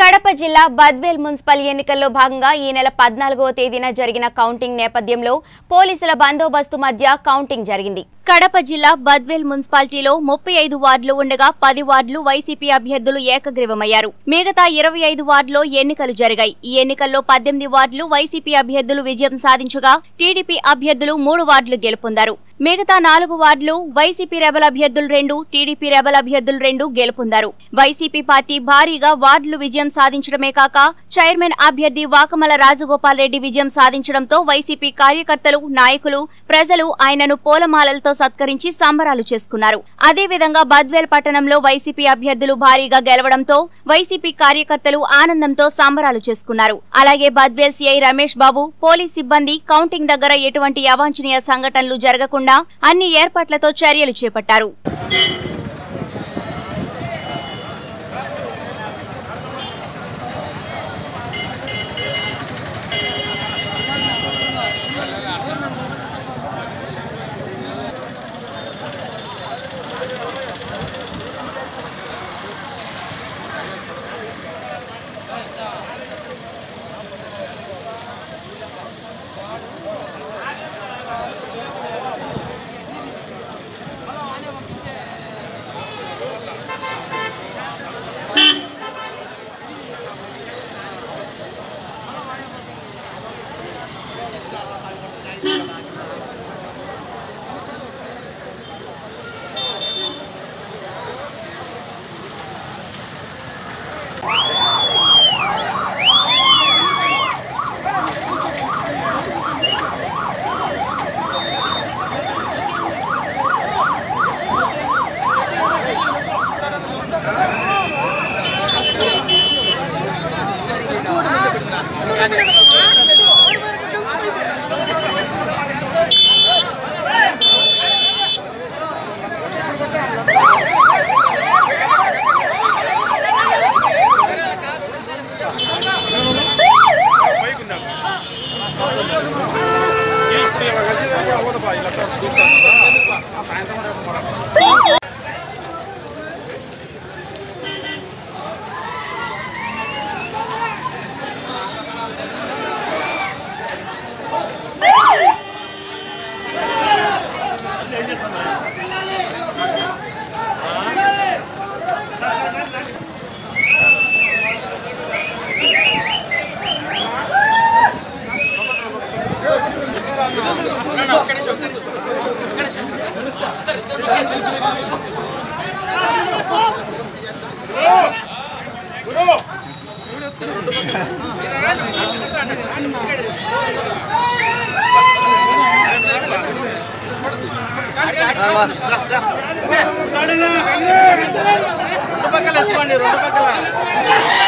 కడప జిల్లా బద్వేల్ మున్సిపల్ ఎన్నికల్లో భాగంగా ఈ నెల పద్నాలుగవ తేదీన జరిగిన కౌంటింగ్ నేపథ్యంలో పోలీసుల బందోబస్తు మధ్య కౌంటింగ్ జరిగింది కడప జిల్లా బద్వేల్ మున్సిపాలిటీలో ముప్పై ఐదు వార్డులు ఉండగా పది వార్డులు వైసీపీ అభ్యర్థులు ఏకగ్రీవమయ్యారు మిగతా ఇరవై ఐదు వార్డులో ఎన్నికలు జరిగాయి ఈ ఎన్నికల్లో పద్దెనిమిది వార్డులు వైసీపీ అభ్యర్థులు విజయం సాధించగా టీడీపీ అభ్యర్థులు మూడు వార్డులు గెలుపొందారు మిగతా నాలుగు వార్డులు వైసీపీ రెబల్ అభ్యర్థులు రెండు టీడీపీ రెబల్ అభ్యర్థులు రెండు గెలుపొందారు వైసీపీ పార్టీ భారీగా వార్డులు విజయం సాధించడమే కాక చైర్మన్ అభ్యర్థి వాకమల రాజగోపాల్ రెడ్డి విజయం సాధించడంతో వైసీపీ కార్యకర్తలు నాయకులు ప్రజలు ఆయనను పూలమాలలతో సత్కరించి సంబరాలు చేసుకున్నారు అదేవిధంగా బద్వేల్ పట్టణంలో వైసీపీ అభ్యర్థులు భారీగా గెలవడంతో వైసీపీ కార్యకర్తలు ఆనందంతో సంబరాలు చేసుకున్నారు అలాగే బద్వేల్ సీఐ రమేష్ బాబు పోలీస్ సిబ్బంది కౌంటింగ్ దగ్గర ఎటువంటి అవాంఛనీయ సంఘటనలు జరగకుండా అన్ని ఏర్పాట్లతో చర్యలు చేపట్టారు రెండు పక్కల ఎత్తుకోండి రెండు పక్కల